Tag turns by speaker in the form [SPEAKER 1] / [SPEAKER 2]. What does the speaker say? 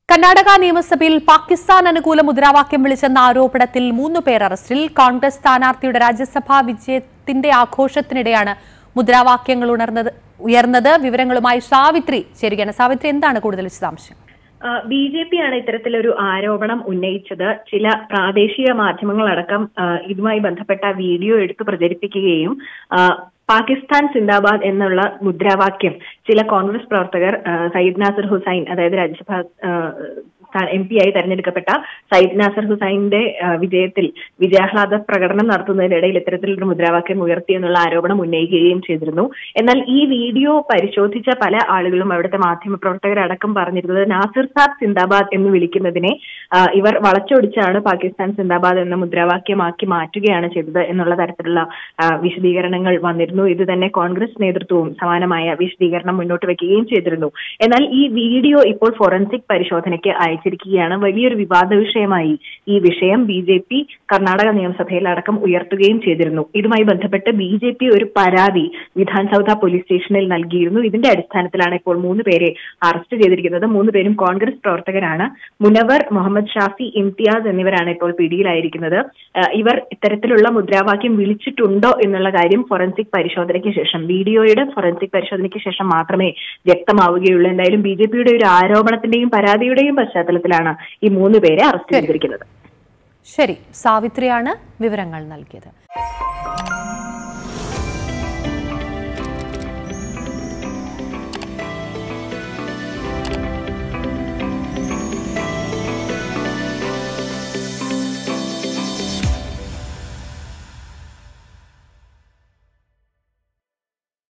[SPEAKER 1] കർണാടക നിയമസഭയിൽ പാകിസ്ഥാൻ അനുകൂല മുദ്രാവാക്യം വിളിച്ചെന്ന ആരോപണത്തിൽ മൂന്ന് പേർ അറസ്റ്റിൽ കോൺഗ്രസ് സ്ഥാനാർത്ഥിയുടെ രാജ്യസഭാ വിജയത്തിന്റെ ആഘോഷത്തിനിടെയാണ് മുദ്രാവാക്യങ്ങൾ ഉണർന്നത് ഉയർന്നത് വിവരങ്ങളുമായി സാവിത്രി ചേരുകയാണ് സാവിത്രി എന്താണ് കൂടുതൽ വിശദാംശം
[SPEAKER 2] ബി ജെ പി ആണ് ഇത്തരത്തിലൊരു ആരോപണം ഉന്നയിച്ചത് ചില പ്രാദേശിക മാധ്യമങ്ങളടക്കം ആ, ഇതുമായി ബന്ധപ്പെട്ട വീഡിയോ എടുത്ത് പ്രചരിപ്പിക്കുകയും ആ, പാകിസ്ഥാൻ സിന്ദാബാദ് എന്നുള്ള മുദ്രാവാക്യം ചില കോൺഗ്രസ് പ്രവർത്തകർ ആ, സയ്യിദ് നാസർ ഹുസൈൻ അതായത് രാജ്യസഭ എം പി ആയി തെരഞ്ഞെടുക്കപ്പെട്ട സയ്യിദ് നാസർ ഹുസൈന്റെ ആ, വിജയത്തിൽ വിജയാഹ്ലാദ പ്രകടനം നടത്തുന്നതിനിടയിൽ ഇത്തരത്തിലൊരു മുദ്രാവാക്യം ഉയർത്തി എന്നുള്ള ആരോപണം ഉന്നയിക്കുകയും ചെയ്തിരുന്നു എന്നാൽ ഈ വീഡിയോ പരിശോധിച്ച പല ആളുകളും അവിടുത്തെ മാധ്യമപ്രവർത്തകരടക്കം പറഞ്ഞിരുന്നത് നാസിർ സാബ് സിന്ദാബാദ് എന്ന് വിളിക്കുന്നതിനെ ആ, ഇവർ വളച്ചൊടിച്ചാണ് പാകിസ്ഥാൻ സിന്ദാബാദ് എന്ന മുദ്രാവാക്യമാക്കി മാറ്റുകയാണ് ചെയ്തത് എന്നുള്ള തരത്തിലുള്ള ആ, വിശദീകരണങ്ങൾ വന്നിരുന്നു ഇത് തന്നെ കോൺഗ്രസ് നേതൃത്വവും സമാനമായ വിശദീകരണം മുന്നോട്ട് വെക്കുകയും ചെയ്തിരുന്നു എന്നാൽ ഈ വീഡിയോ ഇപ്പോൾ ഫോറൻസിക് പരിശോധനയ്ക്ക് അയച്ചിരിക്കുകയാണ് വലിയൊരു വിവാദ വിഷയമായി ഈ വിഷയം ബി ജെ പി കർണാടക നിയമസഭയിൽ അടക്കം ഉയർത്തുകയും ചെയ്തിരുന്നു ഇതുമായി ബന്ധപ്പെട്ട് ബി ജെ പി ഒരു പരാതി വിധാൻസൗധ പോലീസ് സ്റ്റേഷനിൽ നൽകിയിരുന്നു ഇതിന്റെ അടിസ്ഥാനത്തിലാണ് ഇപ്പോൾ മൂന്ന് പേരെ അറസ്റ്റ് ചെയ്തിരിക്കുന്നത് മൂന്ന് പേരും കോൺഗ്രസ് പ്രവർത്തകരാണ് മുനവർ മുഹമ്മദ് ഷാഫി ഇംതിയാസ് എന്നിവരാണ് ഇപ്പോൾ പിടിയിലായിരിക്കുന്നത് ആ, ഇവർ ഇത്തരത്തിലുള്ള മുദ്രാവാക്യം വിളിച്ചിട്ടുണ്ടോ എന്നുള്ള കാര്യം ഫോറൻസിക് പരിശോധനയ്ക്ക് ശേഷം വീഡിയോയുടെ ഫോറൻസിക് പരിശോധനയ്ക്ക് ശേഷം മാത്രമേ വ്യക്തമാവുകയുള്ളൂ എന്തായാലും ബി ജെ പിയുടെ ഒരു ആരോപണത്തിന്റെയും പരാതിയുടെയും പശ്ചാത്തലത്തിലാണ് ഈ മൂന്ന് പേരെ അറസ്റ്റ് ചെയ്തിരിക്കുന്നത്
[SPEAKER 1] ശരി സാവിത്രിയാണ് വിവരങ്ങൾ നൽകിയത്